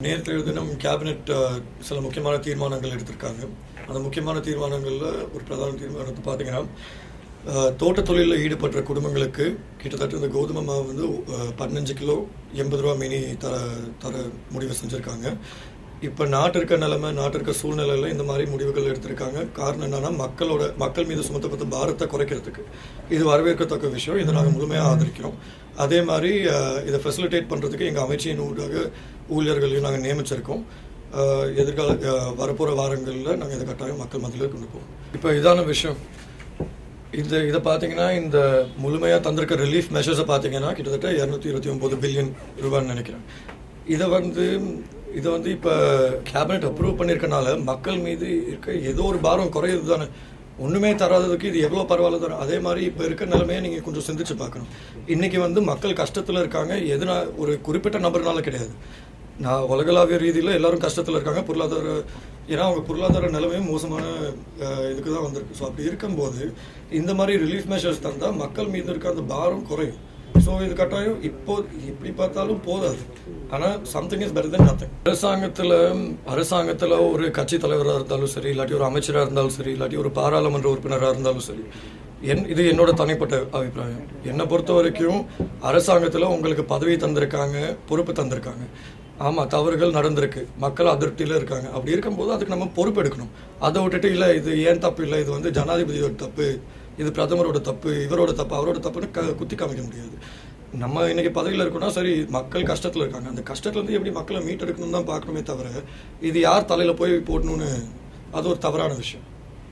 நேற்று தினம் கேபினெட் அஹ், சில முக்கியமான தீர்மானங்கள் எடுத்திருக்காங்க அந்த முக்கியமான தீர்மானங்களில் ஒரு பிரதான தீர்மானத்தை பார்த்தீங்கன்னா அஹ், தோட்டத் தொழிலில் ஈடுபட்ட குடும்பங்களுக்கு கிட்டத்தட்ட இந்த கோதுமை மாவு வந்து அஹ், பதினஞ்சு கிலோ எண்பது ரூபா மினி தர தர முடிவு செஞ்சுருக்காங்க இப்போ நாட்டு இருக்க நிலைமை நாட்டு இருக்க சூழ்நிலையில் இந்த மாதிரி முடிவுகள் எடுத்திருக்காங்க காரணம் என்னன்னா மக்களோட மக்கள் மீது சுமத்தப்பட்ட பாரத்தை குறைக்கிறதுக்கு இது வரவேற்கத்தக்க விஷயம் இதை நாங்கள் முழுமையாக ஆதரிக்கிறோம் அதே மாதிரி அஹ், இதை ஃபெசிலிட்டேட் பண்ணுறதுக்கு எங்கள் அமைச்சின் ஊடாக ஊழியர்களையும் நாங்கள் நியமிச்சிருக்கோம் அஹ், எதிர்கால அஹ், வரப்போகிற வாரங்களில் நாங்கள் இதை கட்டாயம் மக்கள் மத்தியில் கொண்டு போவோம் இப்போ இதான விஷயம் இந்த இதை பார்த்தீங்கன்னா இந்த முழுமையாக தந்திருக்க ரிலீஃப் மெஷர்ஸை பார்த்தீங்கன்னா கிட்டத்தட்ட இரநூத்தி இருபத்தி ஒம்பது பில்லியன் ரூபான்னு நினைக்கிறேன் இதை வந்து இதை வந்து இப்போ கேபினெட் அப்ரூவ் பண்ணியிருக்கனால மக்கள் மீது இருக்க ஏதோ ஒரு பாரம் குறையுது தானே ஒன்றுமே தராததுக்கு இது எவ்வளோ பரவாயில்ல தானே அதே மாதிரி இப்போ இருக்க நிலைமையை நீங்கள் கொஞ்சம் சிந்திச்சு பார்க்கணும் இன்னைக்கு வந்து மக்கள் கஷ்டத்தில் இருக்காங்க எதுனா ஒரு குறிப்பிட்ட நபர்னால கிடையாது நான் உலகளாவிய ரீதியில் எல்லாரும் கஷ்டத்தில் இருக்காங்க பொருளாதார ஏன்னா அவங்க பொருளாதார நிலைமையும் மோசமான அஹ், இதுக்கு தான் வந்திருக்கு ஸோ அப்படி இருக்கும்போது இந்த மாதிரி ரிலீஃப் மெஷர்ஸ் தந்தால் மக்கள் மீது இருக்க அந்த பாரம் குறையும் ஸோ இது கட்டாயம் இப்போ எப்படி பார்த்தாலும் போதாது ஆனால் something is better than nothing அரசாங்கத்தில் அரசாங்கத்தில் ஒரு கட்சி தலைவராக இருந்தாலும் சரி இல்லாட்டி ஒரு அமைச்சராக இருந்தாலும் சரி இல்லாட்டி ஒரு பாராளுமன்ற உறுப்பினராக இருந்தாலும் சரி என் இது என்னோட தனிப்பட்ட அபிப்பிராயம் என்னை பொறுத்த வரைக்கும் அரசாங்கத்தில் உங்களுக்கு பதவி தந்திருக்காங்க பொறுப்பு தந்திருக்காங்க ஆமா தவறுகள் நடந்திருக்கு மக்கள் அதிருப்தியில இருக்காங்க அப்படி இருக்கும்போது அதுக்கு நம்ம பொறுப்பு எடுக்கணும் அதை விட்டுட்டு இல்ல இது ஏன் தப்பு இல்லை இது வந்து ஜனாதிபதியோட தப்பு இது பிரதமரோட தப்பு இவரோட தப்பு அவரோட தப்புன்னு க- குத்தி காமிக்க முடியாது நம்ம இன்னைக்கு பதவியில் இருக்கோம்னா சரி மக்கள் கஷ்டத்துல இருக்காங்க அந்த கஷ்டத்துல இருந்து எப்படி மக்களை மீட்டெடுக்கணும் தான் பார்க்கணுமே தவிர இது யார் தலையில போய் போடணும்னு அது ஒரு தவறான விஷயம்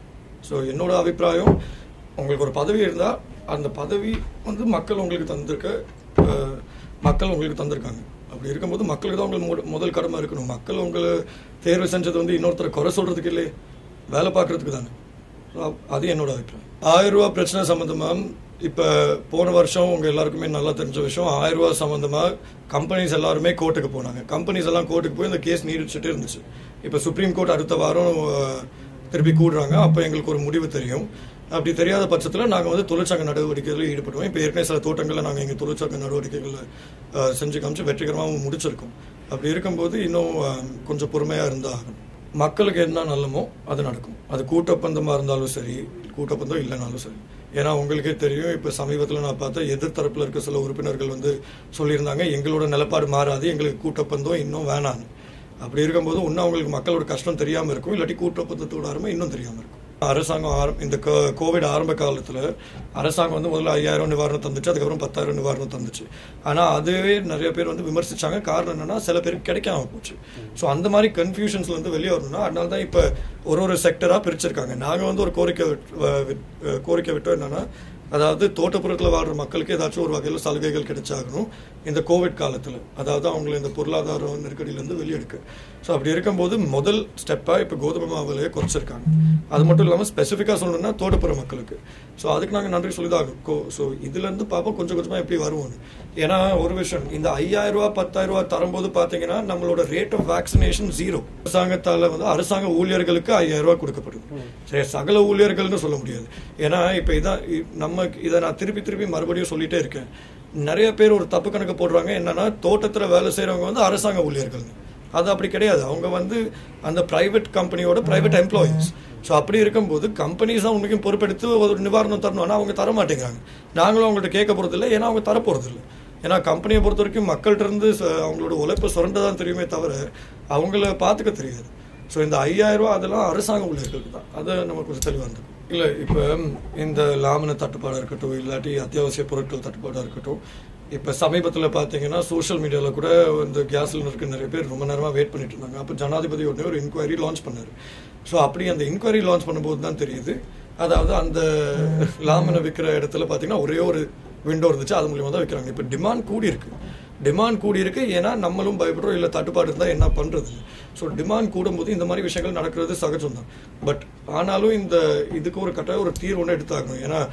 ஸோ என்னோட அபிப்பிராயம் உங்களுக்கு ஒரு பதவி இருந்தால் அந்த பதவி வந்து மக்கள் உங்களுக்கு தந்திருக்க அஹ், மக்கள் உங்களுக்கு தந்திருக்காங்க அப்படி இருக்கும்போது மக்களுக்கு தான் உங்களுக்கு மொத- முதல் கடமை இருக்கணும் மக்கள் உங்களை தேர்வு செஞ்சது வந்து இன்னொருத்தரை குறை சொல்றதுக்கு இல்லையே வேலை பார்க்கறதுக்கு தானே So, அது என்னோட அபிப்பிராயம் ஆயிரம் ரூபா பிரச்சனை சம்மந்தமா இப்போ போன வருஷம் உங்க எல்லாருக்குமே நல்லா தெரிஞ்ச விஷயம் ஆயிரம் ரூபா சம்மந்தமா கம்பெனிஸ் எல்லாருமே கோர்ட்டுக்கு போனாங்க கம்பெனிஸ் எல்லாம் கோர்ட்டுக்கு போய் இந்த கேஸ் நீடிச்சுட்டே இருந்துச்சு இப்போ சுப்ரீம் கோர்ட் அடுத்த வாரம் அஹ், திருப்பி கூடுறாங்க அப்போ எங்களுக்கு ஒரு முடிவு தெரியும் அப்படி தெரியாத பட்சத்தில் நாங்கள் வந்து தொழிற்சங்க நடவடிக்கைகளில் ஈடுபடுவோம் இப்போ ஏற்கனவே சில தோட்டங்களில் நாங்கள் எங்கள் தொழிற்சங்க நடவடிக்கைகளை அஹ், செஞ்சு காமிச்சு வெற்றிகரமாகவும் முடிச்சிருக்கோம் அப்படி இருக்கும்போது இன்னும் அஹ், கொஞ்சம் பொறுமையாக இருந்தால் ஆகணும் மக்களுக்கு என்ன நல்லமோ அது நடக்கும் அது கூட்டப்பந்தமாக இருந்தாலும் சரி கூட்டப்பந்தம் இல்லைனாலும் சரி ஏன்னா உங்களுக்கே தெரியும் இப்போ சமீபத்தில் நான் பார்த்தா எதிர்த்தரப்பில் இருக்க சில உறுப்பினர்கள் வந்து சொல்லியிருந்தாங்க எங்களோட நிலப்பாடு மாறாது எங்களுக்கு கூட்டப்பந்தம் இன்னும் வேணான்னு அப்படி இருக்கும்போது இன்னும் அவங்களுக்கு மக்களோட கஷ்டம் தெரியாம இருக்கும் இல்லாட்டி கூட்டப்பத்தத்தோட அருமை இன்னும் தெரியாம இருக்கும் அரசாங்கம் ஆரம் இந்த கோ- கோவிட் ஆரம்ப காலத்துல அரசாங்கம் வந்து முதல்ல ஐயாயிரம் நிவாரணம் தந்துச்சு அதுக்கப்புறம் பத்தாயிரம் நிவாரணம் தந்துச்சு ஆனா அதுவே நிறைய பேர் வந்து விமர்சிச்சாங்க காரணம் என்னன்னா சில பேருக்கு கிடைக்காம போச்சு ஸோ அந்த மாதிரி கன்ஃபியூஷன்ஸ்ல இருந்து வெளியே வரணும்னா அதனால தான் இப்ப ஒரு ஒரு செக்டரா பிரிச்சிருக்காங்க நாங்க வந்து ஒரு கோரிக்கை விட்- வ- விட்- கோரிக்கை விட்டோம் என்னன்னா அதாவது தோட்டப்புறத்தில் வாழ்ற மக்களுக்கு ஏதாச்சும் ஒரு வகையில் சலுகைகள் கிடைச்சாகணும் இந்த கோவிட் காலத்தில் அதாவது அவங்களை இந்த பொருளாதார நெருக்கடியிலேருந்து வெளியெடுக்க ஸோ அப்படி இருக்கும்போது முதல் ஸ்டெப்பாக இப்போ கோதுமை மாவு விலையை குறைச்சிருக்காங்க அது மட்டும் இல்லாமல் ஸ்பெசிஃபிக்காக சொல்லணும்னா தோட்டப்புற மக்களுக்கு ஸோ அதுக்கு நாங்கள் நன்றி சொல்லி தான் ஆகும் ஸோ இதுலேருந்து பார்ப்போம் கொஞ்சம் கொஞ்சமாக எப்படி வருவோம்னு ஏன்னா ஒரு விஷயம் இந்த ஐயாயிரம் ரூபா பத்தாயிரம் ரூபா தரும்போது பார்த்தீங்கன்னா நம்மளோட ரேட் ஆஃப் வேக்சினேஷன் ஜீரோ அரசாங்கத்தால் வந்து அரசாங்க ஊழியர்களுக்கு ஐயாயிரம் ரூபாய் கொடுக்கப்படுது சரி சகல ஊழியர்கள்னு சொல்ல முடியாது ஏன்னா இப்போ இதான் இ- நம்ம இதை நான் திருப்பி திருப்பி மறுபடியும் சொல்லிட்டே இருக்கேன் நிறைய பேர் ஒரு தப்பு கணக்கு போடுறாங்க என்னன்னா தோட்டத்துல வேலை செய்றவங்க வந்து அரசாங்க ஊழியர்கள் அது அப்படி கிடையாது அவங்க வந்து அந்த பிரைவேட் கம்பெனியோட பிரைவேட் எம்ப்ளாயீஸ் ஸோ அப்படி இருக்கும்போது கம்பெனிஸ் தான் உண்மைக்கும் பொறுப்பெடுத்து ஒரு நிவாரணம் தரணும் ஆனால் அவங்க தர மாட்டேங்கிறாங்க நாங்களும் அவங்கள்ட்ட கேட்க போறதில்லை ஏன்னா அவங்க தர போறதில்லை ஏன்னா கம்பெனியை பொறுத்த வரைக்கும் மக்கள்கிட்ட இருந்து ச- அவங்களோட உழைப்பு சுரண்டதான் தெரியுமே தவிர அவங்கள பார்த்துக்க தெரியாது ஸோ இந்த ஐயாயிரம் ரூபாய் அதெல்லாம் அரசாங்க ஊழியர்களுக்கு தான் அதை நம்ம கொஞ்சம் தெளிவாக இருந்துக்கும் இல்லை இப்போ இந்த லாமின தட்டுப்பாடாக இருக்கட்டும் இல்லாட்டி அத்தியாவசிய பொருட்கள் தட்டுப்பாடாக இருக்கட்டும் இப்போ சமீபத்தில் பார்த்தீங்கன்னா சோஷியல் மீடியாவில் கூட இந்த கேஸ் சிலிண்டருக்கு நிறைய பேர் ரொம்ப நேரமாக வெயிட் பண்ணிட்டு இருந்தாங்க அப்போ ஜனாதிபதி உடனே ஒரு இன்கொயரி லான்ச் பண்ணார் ஸோ அப்படி அந்த இன்கொயரி லான்ச் பண்ணும்போது தான் தெரியுது அதாவது அந்த லாமினை விற்கிற இடத்துல பார்த்தீங்கன்னா ஒரே ஒரு விண்டோ இருந்துச்சு அது மூலியமா தான் விற்கிறாங்க இப்போ டிமாண்ட் கூடி இருக்கு டிமாண்ட் கூடி இருக்கு ஏன்னா நம்மளும் பயப்படுறோம் இல்லை தட்டுப்பாடு இருந்தால் என்ன பண்றது ஸோ டிமாண்ட் கூடும்போது இந்த மாதிரி விஷயங்கள் நடக்கிறது சகஜம் தான் பட் ஆனாலும் இந்த இதுக்கு ஒரு கட்டாய ஒரு தீர்வு ஒன்று எடுத்தாகணும் ஏன்னா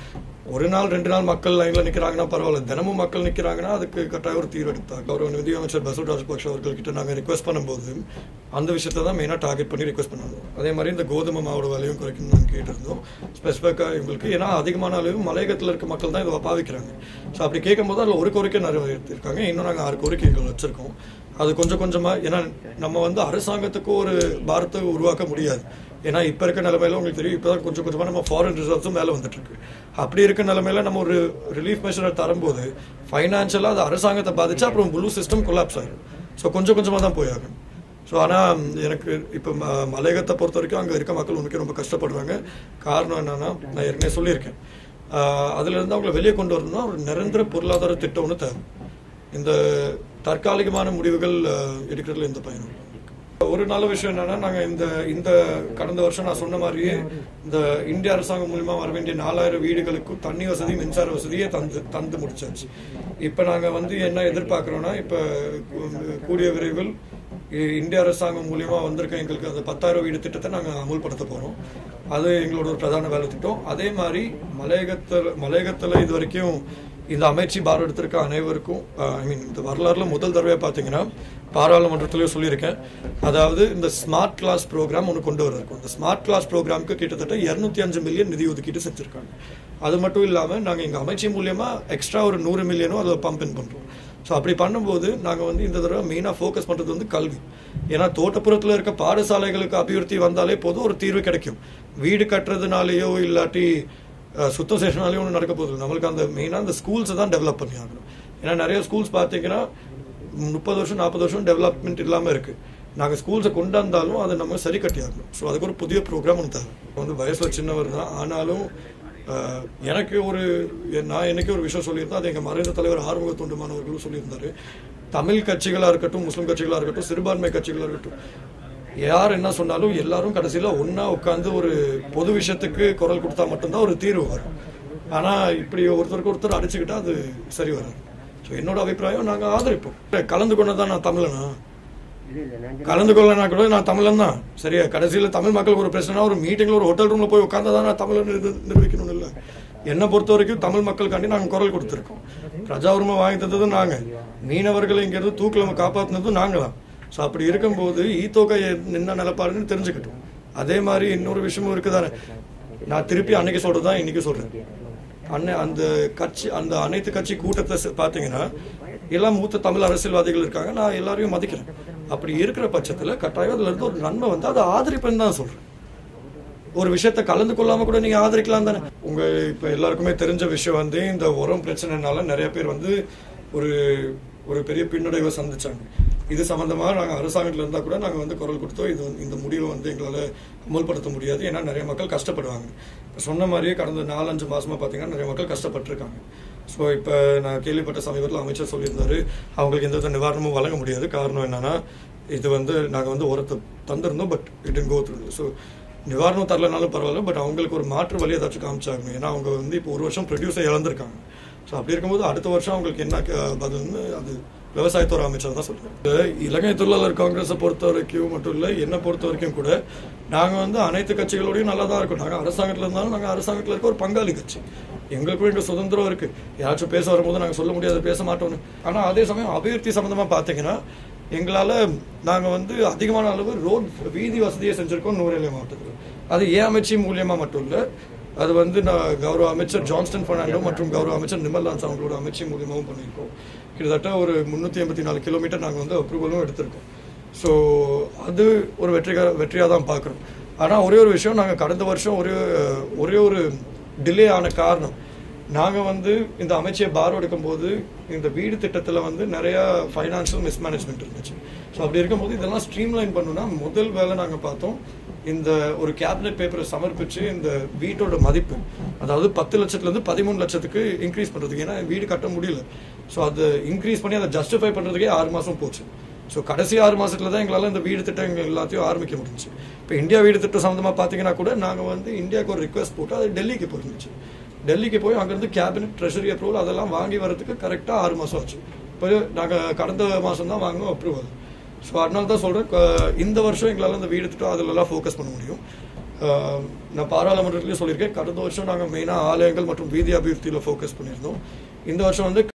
ஒரு நாள் ரெண்டு நாள் மக்கள் லைன்ல நிக்கிறாங்கன்னா பரவாயில்ல தினமும் மக்கள் நிக்கிறாங்கன்னா அதுக்கு கட்டாயம் ஒரு தீர்வு எடுத்தா கௌரவ நிதியமைச்சர் பசல் ராஜபக்ஷ அவர்கள்கிட்ட நாங்க ரிக்வஸ்ட் பண்ணும்போது அந்த விஷயத்தை தான் மெயினாக டார்கெட் பண்ணி ரிக்வஸ்ட் பண்ணணும் அதே மாதிரி இந்த கோதுமை மாவோட விலையும் குறைக்கணும் நாங்கள் கேட்டிருந்தோம் ஸ்பெசிஃபிக்காக இவங்களுக்கு ஏன்னா அதிகமான அளவு மலையகத்தில் இருக்க மக்கள் தான் இதை பாவிக்கிறாங்க ஸோ அப்படி கேட்கும்போது அதில் ஒரு கோரிக்கை நிறைவேற்றிருக்காங்க இன்னும் நாங்கள் ஆறு கோரிக்கைகள் வச்சிருக்கோம் அது கொஞ்சம் கொஞ்சமா ஏன்னா நம்ம வந்து அரசாங்கத்துக்கு ஒரு பாரத்தை உருவாக்க முடியாது ஏன்னா இப்ப இருக்க நிலைமையில உங்களுக்கு தெரியும் இப்பதான் கொஞ்சம் கொஞ்சமா நம்ம ஃபாரின் ரிசர்வ்ஸும் மேல வந்துட்டு இருக்கு அப்படி இருக்க நிலைமையில நம்ம ஒரு ரிலீஃப் மெஷரை தரும்போது ஃபைனான்சியலா அது அரசாங்கத்தை பாதிச்சா அப்புறம் முழு சிஸ்டம் கொலாப்ஸ் ஆயிடும் ஸோ கொஞ்சம் கொஞ்சமா தான் போயாகும் ஸோ ஆனால் எனக்கு இப்போ ம மலையகத்தை பொறுத்த வரைக்கும் அங்கே இருக்க மக்கள் உனக்கு ரொம்ப கஷ்டப்படுறாங்க காரணம் என்னன்னா நான் ஏற்கனவே சொல்லியிருக்கேன் ஆஹ் அதுல இருந்து அவங்களை வெளியே கொண்டு வரணும்னா ஒரு நிரந்தர பொருளாதார திட்டம் ஒன்று தேவை இந்த தற்காலிகமான முடிவுகள் ஆஹ், எடுக்கிறதுல எந்த பயனும் இல்லை. ஒரு நல்ல விஷயம் என்னன்னா நாங்க இந்த இந்த கடந்த வருஷம் நான் சொன்ன மாதிரியே இந்த இந்திய அரசாங்கம் மூலியமா வர வேண்டிய நாலாயிரம் வீடுகளுக்கும் தண்ணி வசதி மின்சார வசதியே தந்து தந்து முடிச்சாச்சு இப்ப நாங்க வந்து என்ன எதிர்பார்க்கிறோம்னா இப்ப கூ- கூடிய விரைவில் இ- இந்திய அரசாங்கம் மூலியமா வந்திருக்க எங்களுக்கு அந்த பத்தாயிரம் வீடு திட்டத்தை நாங்க அமுல்படுத்த போறோம் அது எங்களோட ஒரு பிரதான வேலை திட்டம் அதே மாதிரி மலையகத்துல மலையகத்துல இது வரைக்கும் இந்த அமைச்சு பார் எடுத்திருக்க அனைவருக்கும் ஐ மீன் இந்த வரலாறுல முதல் தடவையா பாத்தீங்கன்னா பாராளுமன்றத்திலேயே சொல்லியிருக்கேன் அதாவது இந்த ஸ்மார்ட் கிளாஸ் ப்ரோக்ராம் ஒன்று கொண்டு வர இந்த ஸ்மார்ட் கிளாஸ் ப்ரோக்ராமுக்கு கிட்டத்தட்ட இருநூத்தி அஞ்சு மில்லியன் நிதி ஒதுக்கீடு செஞ்சிருக்காங்க அது மட்டும் இல்லாம நாங்க எங்க அமைச்சு மூலியமா எக்ஸ்ட்ரா ஒரு நூறு மில்லியனும் அதில் பம்ப் இன் பண்றோம் ஸோ அப்படி பண்ணும்போது நாங்க வந்து இந்த தடவை மெயினா ஃபோக்கஸ் பண்றது வந்து கல்வி ஏன்னா தோட்டப்புறத்துல இருக்க பாடசாலைகளுக்கு அபிவிருத்தி வந்தாலே போதும் ஒரு தீர்வு கிடைக்கும் வீடு கட்டுறதுனாலயோ இல்லாட்டி அஹ், சுத்தம் செய்யறதுனாலயும் ஒன்றும் நடக்க போகுது நம்மளுக்கு அந்த மெயினாக அந்த ஸ்கூல்ஸை தான் டெவலப் பண்ணி ஆகணும் ஏன்னா நிறைய ஸ்கூல்ஸ் பார்த்தீங்கன்னா முப்பது வருஷம் நாற்பது வருஷம் டெவலப்மெண்ட் இல்லாமல் இருக்கு நாங்கள் ஸ்கூல்ஸை கொண்டு வந்தாலும் அதை நம்ம சரி கட்டி ஆகணும் ஸோ அதுக்கு ஒரு புதிய ப்ரோக்ராம் ஒன்று தேவை இப்ப வந்து வயசுல சின்னவர் தான் ஆனாலும் அஹ், எனக்கு ஒரு நான் எனக்கு ஒரு விஷயம் சொல்லியிருந்தேன் அது எங்கள் மறைந்த தலைவர் ஆறுமுக தொண்டுமானவர்களும் சொல்லியிருந்தாரு தமிழ் கட்சிகளாக இருக்கட்டும் முஸ்லிம் கட்சிகளாக இருக்கட்டும் சிறுபான்மை கட்சிகளாக இருக்கட்டும் யார் என்ன சொன்னாலும் எல்லாரும் கடைசியில ஒண்ணா உட்கார்ந்து ஒரு பொது விஷயத்துக்கு குரல் கொடுத்தா மட்டும்தான் ஒரு தீர்வு வரும் ஆனா இப்படி ஒருத்தருக்கு ஒருத்தர் அடிச்சுக்கிட்டா அது சரி வராது ஸோ என்னோட அபிப்பிராயம் நாங்க ஆதரிப்போம் கலந்து கொண்டதான் நான் தமிழனா கலந்து கொள்ளனா கூட நான் தமிழன் தான் சரியா கடைசியில தமிழ் மக்களுக்கு ஒரு பிரச்சனை ஒரு மீட்டிங்ல ஒரு ஹோட்டல் ரூம்ல போய் உட்கார்ந்தா தான் நான் தமிழன் நிரு- நிரூபிக்கணும் இல்ல என்னை பொறுத்த வரைக்கும் தமிழ் மக்களுக்காண்டி நாங்க குரல் கொடுத்திருக்கோம் பிரஜா உரிமை வாங்கி தந்ததும் நாங்க மீனவர்களை இங்க இருந்து தூக்கில காப்பாத்தினதும் நாங்க தான் ஸோ அப்படி இருக்கும்போது ஈத்தொகை என்ன நிலப்பாடுன்னு தெரிஞ்சுக்கிட்டோம் அதே மாதிரி இன்னொரு விஷயமும் இருக்குதானே நான் திருப்பி அன்னைக்கு சொல்றதுதான் இன்னைக்கு சொல்றேன் அன்னை அந்த கட்சி அந்த அனைத்து கட்சி கூட்டத்தை ச- பாத்தீங்கன்னா எல்லாம் மூத்த தமிழ் அரசியல்வாதிகள் இருக்காங்க நான் எல்லாரையும் மதிக்கிறேன் அப்படி இருக்கிற பட்சத்துல கட்டாயம் அதுல இருந்து ஒரு நன்மை வந்து அதை ஆதரிப்பேன்னு தான் சொல்றேன் ஒரு விஷயத்த கலந்து கொள்ளாம கூட நீங்க ஆதரிக்கலாம் தானே உங்க இப்ப எல்லாருக்குமே தெரிஞ்ச விஷயம் வந்து இந்த உரம் பிரச்சனைனால நிறைய பேர் வந்து ஒரு ஒரு பெரிய பின்னடைவை சந்திச்சாங்க இது சம்பந்தமா நாங்க அரசாங்கத்துல இருந்தா கூட நாங்க வந்து குரல் கொடுத்தோம் இது வந்து- இந்த முடிவை வந்து எங்களால அமல்படுத்த முடியாது ஏன்னா நிறைய மக்கள் கஷ்டப்படுவாங்க இப்ப சொன்ன மாதிரியே கடந்த நாலஞ்சு மாசமா பாத்தீங்கன்னா நிறைய மக்கள் கஷ்டப்பட்டிருக்காங்க ஸோ இப்போ நான் கேள்விப்பட்ட சமீபத்தில் அமைச்சர் சொல்லியிருந்தாரு அவங்களுக்கு எந்த வித நிவாரணமும் வழங்க முடியாது காரணம் என்னன்னா இது வந்து நாங்கள் வந்து உரத்தை தந்திருந்தோம் but it go through so நிவாரணம் தரலனாலும் பரவாயில்ல பட் அவங்களுக்கு ஒரு மாற்று வழி ஏதாச்சும் காமிச்சாங்க ஏன்னா அவங்க வந்து இப்போ ஒரு வருஷம் ப்ரொடியூஸை இழந்திருக்காங்க ஸோ அப்படி இருக்கும்போது அடுத்த வருஷம் அவங்களுக்கு என்ன க- பதில்னு அது விவசாயத்துறை அமைச்சர் தான் சொல்றாரு இலங்கை தொழிலாளர் காங்கிரஸை பொறுத்த வரைக்கும் மட்டும் இல்லை என்னை பொறுத்த வரைக்கும் கூட நாங்கள் வந்து அனைத்து கட்சிகளோடையும் நல்லா தான் இருக்கோம் நாங்கள் அரசாங்கத்தில் இருந்தாலும் நாங்கள் அரசாங்கத்தில் இருக்க ஒரு பங்காளி கட்சி எங்களுக்கும் எங்க சுதந்திரம் இருக்கு யாராச்சும் பேச வரும்போது நாங்கள் சொல்ல முடியாது பேச மாட்டோம்னு ஆனால் அதே சமயம் அபிவிருத்தி சம்பந்தமா பார்த்தீங்கன்னா எங்களால நாங்க வந்து அதிகமான அளவு ரோட் வீதி வசதியை செஞ்சிருக்கோம் நூரேலியா மாவட்டத்தில் அது ஏன் அமைச்சு மூலியமா மட்டும் இல்ல அது வந்து நான் கௌரவ அமைச்சர் ஜான்ஸ்டன் பெர்னாண்டோ மற்றும் கௌரவ அமைச்சர் நிமல்லான்ஸ் அவங்களோட அமைச்சு மூலியமாவும் பண்ணியிருக்கோம் கிட்டத்தட்ட ஒரு முந்நூற்றி எண்பத்தி நாலு கிலோமீட்டர் நாங்கள் வந்து அப்ரூவலும் எடுத்திருக்கோம் ஸோ அது ஒரு வெற்றிகர வெற்றியாக தான் பார்க்குறோம் ஆனால் ஒரே ஒரு விஷயம் நாங்கள் கடந்த வருஷம் ஒரே ஒரே ஒரு டிலே ஆன காரணம் நாங்கள் வந்து இந்த அமைச்சியை பார் எடுக்கும்போது இந்த வீடு திட்டத்தில் வந்து நிறைய ஃபைனான்ஷியல் மிஸ்மேனேஜ்மெண்ட் இருந்துச்சு ஸோ அப்படி இருக்கும்போது இதெல்லாம் ஸ்ட்ரீம்லைன் பண்ணணும்னா முதல் வேலை நாங்கள் பார்த்தோம் இந்த ஒரு கேபினெட் பேப்பரை சமர்ப்பிச்சு இந்த வீட்டோட மதிப்பு அதாவது பத்து லட்சத்துலேருந்து பதிமூணு லட்சத்துக்கு இன்க்ரீஸ் பண்ணுறதுக்கு ஏன்னா வீடு கட்ட முடியல ஸோ அதை இன்க்ரீஸ் பண்ணி அதை ஜஸ்டிஃபை பண்ணுறதுக்கே ஆறு மாதம் போச்சு ஸோ கடைசி ஆறு மாசத்துல தான் எங்களால் இந்த வீடு திட்டம் எங்க எல்லாத்தையும் ஆரம்பிக்க முடிஞ்சுச்சு இப்போ இந்தியா வீடு திட்டம் சம்மந்தமாக பார்த்தீங்கன்னா கூட நாங்கள் வந்து இந்தியாவுக்கு ஒரு ரிக்வஸ்ட் போட்டு அது டெல்லிக்கு போயிருந்துச்சு டெல்லிக்கு போய் அங்கேருந்து கேபினெட் ட்ரெஷரி அப்ரூவல் அதெல்லாம் வாங்கி வரதுக்கு கரெக்டாக ஆறு மாதம் ஆச்சு இப்போ நாங்கள் கடந்த மாதம் தான் வாங்கினோம் அப்ரூவல் ஸோ அதனால தான் சொல்கிறேன் இந்த வருஷம் எங்களால் இந்த வீடு திட்டம் அதிலெல்லாம் ஃபோக்கஸ் பண்ண முடியும் ஆஹ், நான் பாராளுமன்றத்திலையும் சொல்லியிருக்கேன் கடந்த வருஷம் நாங்கள் மெயினாக ஆலயங்கள் மற்றும் வீதி அபிவிருத்தியில் ஃபோக்கஸ் பண்ணியிருந்தோம் இந்த வருஷம் வந்து